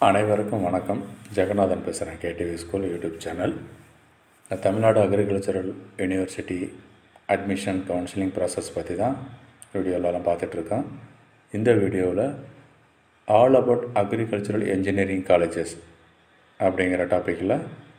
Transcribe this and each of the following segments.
அனைவருக்கும் வணக்கம் ஜெகநாதன் பேசுகிறேன் கேடிவி ஸ்கூல் யூடியூப் சேனல் நான் Tamil Nadu agricultural university admission counselling process பற்றி தான் வீடியோலலாம் பார்த்துட்ருக்கோம் இந்த வீடியோவில் all about agricultural engineering colleges அப்படிங்கிற டாப்பிக்கில்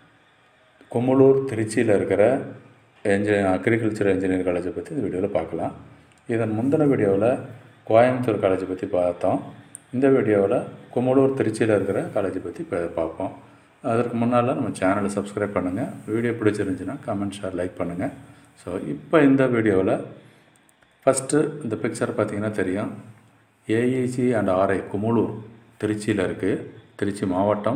குமுளூர் திருச்சியில் இருக்கிற என்ஜி அக்ரிகல்ச்சர் இன்ஜினியரிங் காலேஜை பற்றி இந்த வீடியோவில் பார்க்கலாம் இதன் முந்தின வீடியோவில் கோயம்புத்தூர் காலேஜை பற்றி பார்த்தோம் இந்த வீடியோவில் குமுளூர் திருச்சியில் இருக்கிற காலேஜை பற்றி இப்போ பார்ப்போம் அதற்கு முன்னால் நம்ம சேனலை சப்ஸ்கிரைப் பண்ணுங்கள் வீடியோ பிடிச்சிருந்துச்சுன்னா கமெண்ட் ஷேர் லைக் பண்ணுங்கள் ஸோ இப்போ இந்த வீடியோவில் ஃபஸ்ட்டு இந்த பிக்சர் பார்த்தீங்கன்னா தெரியும் ஏஇசி அண்ட் ஆர்ஐ குமுளூர் திருச்சியில் இருக்குது திருச்சி மாவட்டம்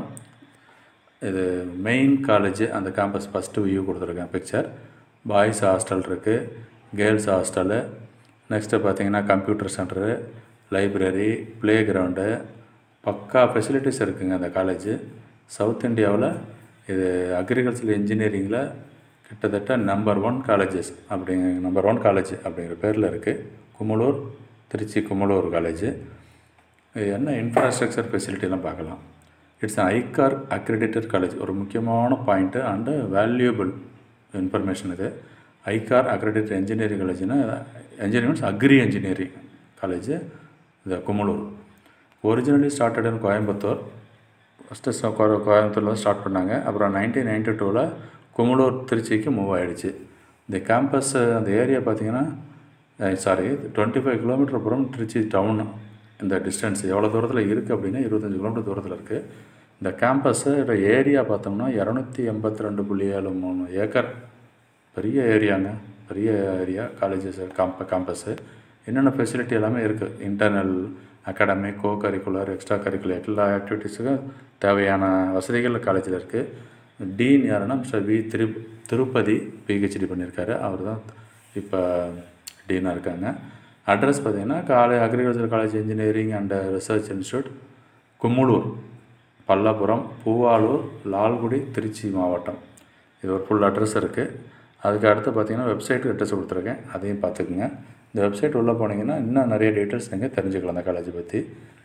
இது மெயின் காலேஜ் அந்த கேம்பஸ் ஃபஸ்ட்டு வியூ கொடுத்துருக்கேன் பிக்சர் பாய்ஸ் ஹாஸ்டல் இருக்குது கேர்ள்ஸ் ஹாஸ்டலு நெக்ஸ்ட்டு பார்த்தீங்கன்னா computer center library play ground பக்கா ஃபெசிலிட்டிஸ் இருக்குங்க அந்த காலேஜ் சவுத் இந்தியாவில் இது அக்ரிகல்ச்சர் இன்ஜினியரிங்கில் கிட்டத்தட்ட நம்பர் ஒன் காலேஜஸ் அப்படிங்க நம்பர் ஒன் காலேஜ் அப்படிங்கிற பேரில் இருக்குது குமுளூர் திருச்சி குமுளூர் காலேஜ் இது என்ன இன்ஃப்ராஸ்ட்ரக்சர் ஃபெசிலிட்டிலாம் பார்க்கலாம் இட்ஸ் ஐகார் அக்ரிடேட்டட் காலேஜ் ஒரு முக்கியமான பாயிண்ட்டு அண்டு வேல்யூபிள் இன்ஃபர்மேஷன் இது ஐகார் அக்ரிடேட்டட் இன்ஜினியரிங் காலேஜ்னா engineering means agri engineering college இது Kumulur originally started in Coimbatore first கோயம்புத்தூரில் தான் ஸ்டார்ட் பண்ணாங்க அப்புறம் நைன்டீன் நைன்டி டூவில் குமுளூர் திருச்சிக்கு மூவ் ஆகிடுச்சு இந்த கேம்பஸ் அந்த ஏரியா பார்த்தீங்கன்னா சாரி டுவெண்ட்டி ஃபைவ் கிலோமீட்டர் அப்புறம் திருச்சி டவுன் இந்த டிஸ்டன்ஸ் எவ்வளோ தூரத்தில் இருக்குது அப்படின்னா இருபத்தஞ்சி கிலோமீட்டர் தூரத்தில் இருக்குது இந்த கேம்பஸ்ஸு ஏரியா பார்த்தோம்னா இரநூத்தி எண்பத்தி ரெண்டு புள்ளி ஏழு மூணு ஏக்கர் பெரிய ஏரியாங்க பெரிய ஏரியா காலேஜஸ் காம்ப கேம்பஸ்ஸு என்னென்ன ஃபெசிலிட்டி எல்லாமே இருக்குது internal academic co curricular extra curricular எல்லா ஆக்டிவிட்டீஸுக்கும் தேவையான வசதிகள் காலேஜில் இருக்குது டீன் யாருன்னா மிஸ்டர் வி திரு திருப்பதி பிஹெச்டி பண்ணியிருக்காரு அவர் தான் இப்போ டீனாக இருக்காங்க அட்ரஸ் பார்த்தீங்கன்னா காலே agriculture college engineering and research institute Kumulur Pallapuram Poovalur Lalgudi Trichy மாவட்டம் இது ஒரு ஃபுல் அட்ரஸ் இருக்குது அதுக்கு அடுத்து பார்த்தீங்கன்னா வெப்சைட் அட்ரஸ் கொடுத்துருக்கேன் அதையும் பார்த்துக்குங்க இந்த வெப்சைட் உள்ளே போனீங்கன்னா இன்னும் நிறைய டீட்டெயில்ஸ் நீங்கள் தெரிஞ்சுக்கலாம் அந்த காலேஜை பற்றி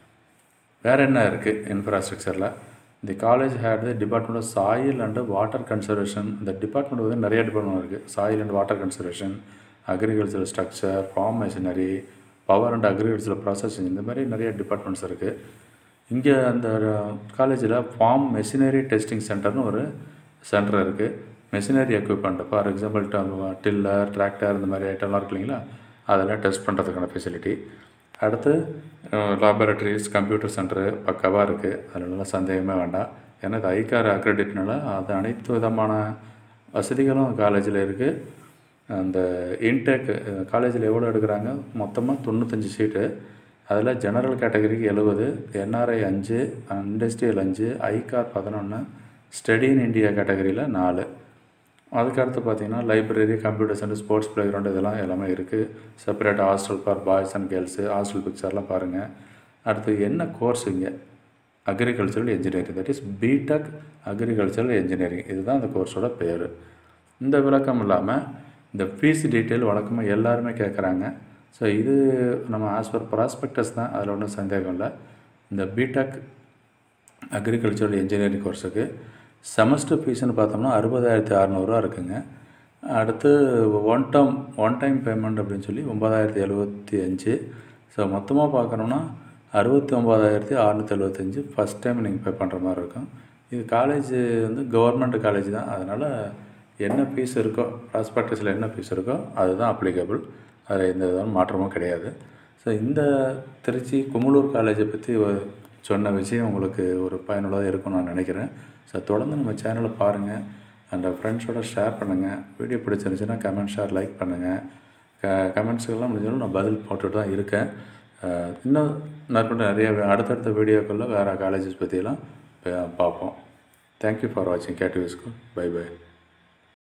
வேறு என்ன இருக்குது இன்ஃப்ராஸ்ட்ரக்சரில் the college had the department of soil and water conservation இந்த டிபார்ட்மெண்ட் வந்து நிறைய டிபார்ட்மெண்ட் இருக்குது soil and water conservation agriculture structure farm machinery power and agriculture processing இந்த மாதிரி நிறைய டிபார்ட்மெண்ட்ஸ் இருக்குது இங்கே அந்த காலேஜில் ஃபார்ம் மெஷினரி டெஸ்டிங் சென்டர்னு ஒரு சென்டர் இருக்குது machinery equipment for example tiller tractor இந்த மாதிரி ஐட்டம்லாம் இருக்கு இல்லைங்களா அதெல்லாம் டெஸ்ட் பண்ணுறதுக்கான ஃபெசிலிட்டி அடுத்து லேபரட்டரிஸ் கம்ப்யூட்டர் சென்டரு பக்காவாக இருக்குது அதிலலாம் சந்தேகமே வேண்டாம் ஏன்னா இது ஐகார் அக்ரெடிட்னால அது அனைத்து விதமான வசதிகளும் காலேஜில் இருக்குது அந்த இன்டேக் காலேஜில் எவ்வளோ எடுக்கிறாங்க மொத்தமாக தொண்ணூத்தஞ்சு சீட்டு அதில் ஜெனரல் கேட்டகரிக்கு எழுபது என்ஆர்ஐ அஞ்சு இண்டஸ்ட்ரியல் அஞ்சு ஐகார் பதினொன்று ஸ்டடி இன் இந்தியா கேட்டகரியில் நாலு அதுக்கடுத்து பார்த்தீங்கன்னா library computer center sports play ground இதெல்லாம் எல்லாமே இருக்குது separate hostel for boys and girls hostel பிக்சர்லாம் பாருங்கள் அடுத்து என்ன கோர்ஸ் இங்கே agricultural engineering that is B Tech agricultural engineering இதுதான் அந்த கோர்ஸோட பேர் இந்த விளக்கம் இல்லாமல் இந்த ஃபீஸ் டீட்டெயில் வழக்கமாக எல்லாருமே கேட்குறாங்க ஸோ இது நம்ம ஆஸ் பர் ப்ராஸ்பெக்டஸ் தான் அதில் ஒன்றும் சந்தேகம் இல்லை இந்த பிடெக் அக்ரிகல்ச்சரல் இன்ஜினியரிங் கோர்ஸுக்கு செமஸ்டர் ஃபீஸ்னு பார்த்தோம்னா அறுபதாயிரத்தி அறநூறுவா இருக்குங்க அடுத்து one time one time payment அப்படின்னு சொல்லி ஒம்பதாயிரத்தி எழுபத்தி அஞ்சு ஸோ மொத்தமாக பார்க்கணுன்னா அறுபத்தி ஒம்பதாயிரத்தி அறநூற்றி எழுபத்தஞ்சு ஃபஸ்ட் டைம் நீங்கள் பே பண்ணுற மாதிரி இருக்கும் இது காலேஜ் வந்து கவர்மெண்ட் காலேஜ் தான் அதனால் என்ன ஃபீஸ் இருக்கோ ப்ராஸ்பெக்டஸில் என்ன ஃபீஸ் இருக்கோ அதுதான் அப்ளிகபிள் அதில் எந்த விதமான மாற்றமும் கிடையாது ஸோ இந்த திருச்சி குமுளூர் காலேஜை பற்றி சொன்ன விஷயம் உங்களுக்கு ஒரு பயனுள்ளதாக இருக்கும்னு நான் நினைக்கிறேன் ஸோ தொடர்ந்து நம்ம சேனலை பாருங்கள் அந்த ஃப்ரெண்ட்ஸோட ஷேர் பண்ணுங்கள் வீடியோ பிடிச்சிருந்துச்சுன்னா கமெண்ட் ஷேர் லைக் பண்ணுங்கள் க கமெண்ட்ஸுக்கெல்லாம் முடிஞ்சாலும் நான் பதில் போட்டுட்டு தான் இருக்கேன் இன்னும் மேற்கொண்டு நிறைய அடுத்தடுத்த வீடியோக்களில் வேறு காலேஜஸ் பற்றியெல்லாம் பார்ப்போம் தேங்க்யூ ஃபார் வாட்சிங் கேட்டிவி ஸ்கூல் பை பை